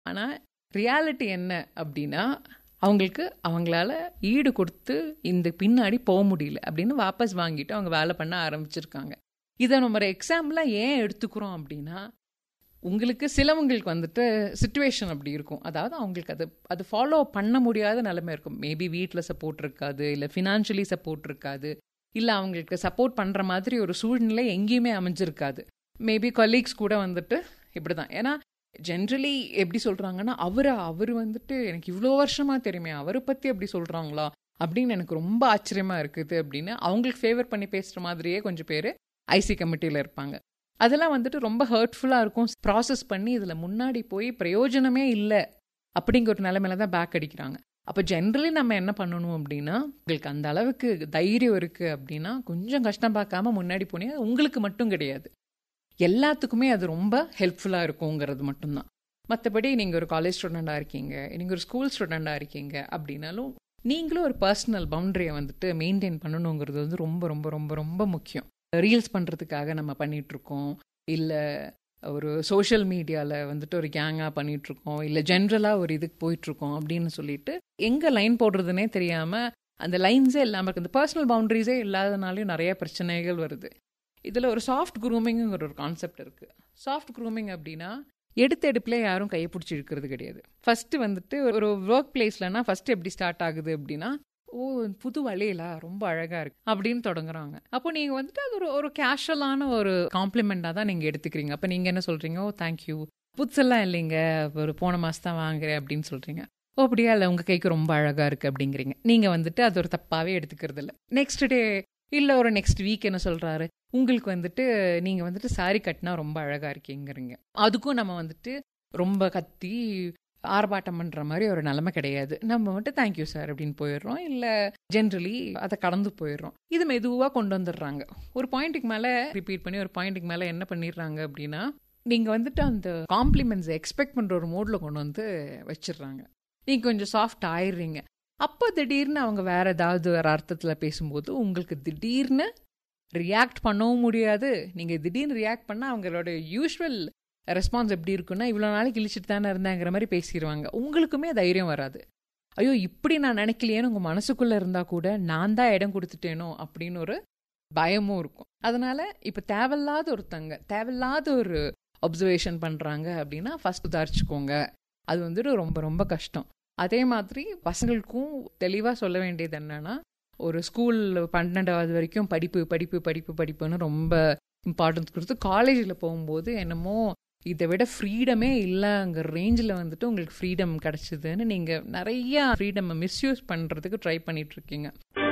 ஆனால் ரியாலிட்டி என்ன அப்படின்னா அவங்களுக்கு அவங்களால ஈடு கொடுத்து இந்த பின்னாடி போக முடியல அப்படின்னு வாபஸ் வாங்கிட்டு அவங்க வேலை பண்ண ஆரம்பிச்சிருக்காங்க இதை நம்ம ஒரு எக்ஸாம்பிளாக ஏன் எடுத்துக்கிறோம் அப்படின்னா உங்களுக்கு சிலவங்களுக்கு வந்துட்டு சுச்சுவேஷன் அப்படி இருக்கும் அதாவது அவங்களுக்கு அது அது ஃபாலோ பண்ண முடியாத நிலைமை இருக்கும் மேபி வீட்டில் சப்போர்ட் இருக்காது இல்லை ஃபினான்ஷியலி சப்போர்ட் இருக்காது இல்லை அவங்களுக்கு சப்போர்ட் பண்ணுற மாதிரி ஒரு சூழ்நிலை எங்கேயுமே அமைஞ்சிருக்காது மேபி கொலீக்ஸ் கூட வந்துட்டு இப்படி தான் ஏன்னா ஜென்ரலி எப்படி சொல்கிறாங்கன்னா அவரை அவர் வந்துட்டு எனக்கு இவ்வளோ வருஷமாக தெரியுமே அவரை பற்றி எப்படி சொல்கிறாங்களா அப்படின்னு எனக்கு ரொம்ப ஆச்சரியமாக இருக்குது அப்படின்னு அவங்களுக்கு ஃபேவர் பண்ணி பேசுகிற மாதிரியே கொஞ்சம் பேர் ஐசி கமிட்டியில் இருப்பாங்க அதெல்லாம் வந்துட்டு ரொம்ப ஹர்ட்ஃபுல்லாக இருக்கும் ப்ராசஸ் பண்ணி இதில் முன்னாடி போய் பிரயோஜனமே இல்லை அப்படிங்கிற ஒரு நிலைமையில தான் பேக் அடிக்கிறாங்க அப்போ ஜென்ரலி நம்ம என்ன பண்ணணும் அப்படின்னா உங்களுக்கு அந்த அளவுக்கு தைரியம் இருக்குது அப்படின்னா கொஞ்சம் கஷ்டம் பார்க்காம முன்னாடி போனீங்க உங்களுக்கு மட்டும் கிடையாது எல்லாத்துக்குமே அது ரொம்ப ஹெல்ப்ஃபுல்லாக இருக்குங்கிறது மட்டும்தான் மற்றபடி நீங்கள் ஒரு காலேஜ் ஸ்டூடெண்ட்டாக இருக்கீங்க நீங்கள் ஒரு ஸ்கூல் ஸ்டூடெண்ட்டாக இருக்கீங்க அப்படின்னாலும் நீங்களும் ஒரு பர்சனல் பவுண்டரியை வந்துட்டு மெயின்டைன் பண்ணணுங்கிறது வந்து ரொம்ப ரொம்ப ரொம்ப ரொம்ப முக்கியம் ரீல்ஸ் பண்ணுறதுக்காக நம்ம பண்ணிகிட்ருக்கோம் இல்லை ஒரு சோஷியல் மீடியாவில் வந்துட்டு ஒரு கேங்காக பண்ணிகிட்ருக்கோம் இல்லை ஜென்ரலாக ஒரு இதுக்கு போயிட்டுருக்கோம் அப்படின்னு சொல்லிட்டு எங்கே லைன் போடுறதுனே தெரியாமல் அந்த லைன்ஸே இல்லாமல் இருக்குது இந்த பர்சனல் பவுண்டரிஸே இல்லாதனாலையும் நிறைய பிரச்சனைகள் வருது இதில் ஒரு சாஃப்ட் குரூமிங்குங்கிற ஒரு கான்செப்ட் இருக்குது சாஃப்ட் குரூமிங் அப்படின்னா எடுத்த எடுப்பில் யாரும் கையை பிடிச்சி இருக்கிறது கிடையாது ஃபஸ்ட்டு வந்துட்டு ஒரு ஒர்க் பிளேஸ்லனா ஃபஸ்ட்டு எப்படி ஸ்டார்ட் ஆகுது அப்படின்னா ஓ புது வழியில ரொம்ப அழகா இருக்கு அப்படின்னு தொடங்குறாங்க அப்போ நீங்க வந்துட்டு அது ஒரு ஒரு கேஷுவலான ஒரு காம்ப்ளிமெண்டா தான் நீங்க எடுத்துக்கிறீங்க அப்ப நீங்க என்ன சொல்றீங்க ஓ தேங்க்யூ புதுசெல்லாம் இல்லைங்க ஒரு போன மாசம் தான் வாங்குறேன் அப்படின்னு சொல்றீங்க ஓ அப்படியா இல்லை உங்க கைக்கு ரொம்ப அழகா இருக்கு அப்படிங்கிறீங்க நீங்க வந்துட்டு அது ஒரு தப்பாவே எடுத்துக்கிறது இல்லை நெக்ஸ்ட் டே இல்லை ஒரு நெக்ஸ்ட் வீக் என்ன சொல்றாரு உங்களுக்கு வந்துட்டு நீங்க வந்துட்டு சாரி கட்டினா ரொம்ப அழகா இருக்கீங்கிறீங்க அதுக்கும் நம்ம வந்துட்டு ரொம்ப கத்தி ஆர்ப்பாட்டம் பண்ணுற மாதிரி ஒரு நிலைமை கிடையாது நம்ம மட்டும் தேங்க்யூ சார் அப்படின்னு போயிடுறோம் இல்லை ஜென்ரலி அதை கடந்து போயிடுறோம் இது மெதுவாக கொண்டு வந்துடுறாங்க ஒரு பாயிண்ட்டுக்கு மேலே ரிப்பீட் பண்ணி ஒரு பாயிண்ட்டுக்கு மேலே என்ன பண்ணிடுறாங்க அப்படின்னா நீங்கள் வந்துட்டு அந்த காம்ப்ளிமெண்ட்ஸை எக்ஸ்பெக்ட் பண்ணுற ஒரு மோடில் கொண்டு வந்து வச்சிடுறாங்க நீங்கள் கொஞ்சம் சாஃப்ட் ஆயிடுறீங்க அப்போ திடீர்னு அவங்க வேற ஏதாவது ஒரு அர்த்தத்தில் பேசும்போது உங்களுக்கு திடீர்னு ரியாக்ட் பண்ணவும் முடியாது நீங்கள் திடீர்னு ரியாக்ட் பண்ணால் அவங்களோட யூஸ்வல் ரெஸ்பான்ஸ் எப்படி இருக்குன்னா இவ்வளோ நாளைக்கு இழிச்சிட்டு தானே இருந்தேங்கிற மாதிரி பேசிடுவாங்க உங்களுக்குமே தைரியம் வராது ஐயோ இப்படி நான் நினைக்கலையேன்னு உங்கள் மனசுக்குள்ளே இருந்தால் கூட நான் தான் இடம் கொடுத்துட்டேனோ அப்படின்னு ஒரு பயமும் இருக்கும் அதனால இப்போ தேவையில்லாத ஒருத்தங்க தேவையில்லாத ஒரு அப்சர்வேஷன் பண்ணுறாங்க அப்படின்னா ஃபஸ்ட் உதாரிச்சுக்கோங்க அது வந்துட்டு ரொம்ப ரொம்ப கஷ்டம் அதே மாதிரி பசங்களுக்கும் தெளிவாக சொல்ல வேண்டியது என்னன்னா ஒரு ஸ்கூல் பன்னெண்டாவது வரைக்கும் படிப்பு படிப்பு படிப்பு படிப்புன்னு ரொம்ப இம்பார்ட்டன்ஸ் கொடுத்து காலேஜில் போகும்போது என்னமோ இதை விட ஃப்ரீடமே இல்லைங்கிற ரேஞ்சில் வந்துட்டு உங்களுக்கு ஃப்ரீடம் கிடச்சிதுன்னு நீங்கள் நிறைய ஃப்ரீடம் மிஸ்யூஸ் பண்ணுறதுக்கு ட்ரை பண்ணிட்டு இருக்கீங்க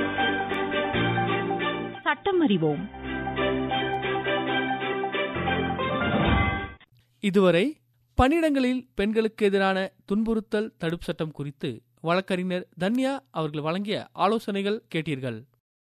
சட்டம் அறிவோம் இதுவரை பணியிடங்களில் பெண்களுக்கு எதிரான துன்புறுத்தல் தடுப்பு சட்டம் குறித்து வழக்கறிஞர் தன்யா அவர்கள் வழங்கிய ஆலோசனைகள் கேட்டீர்கள்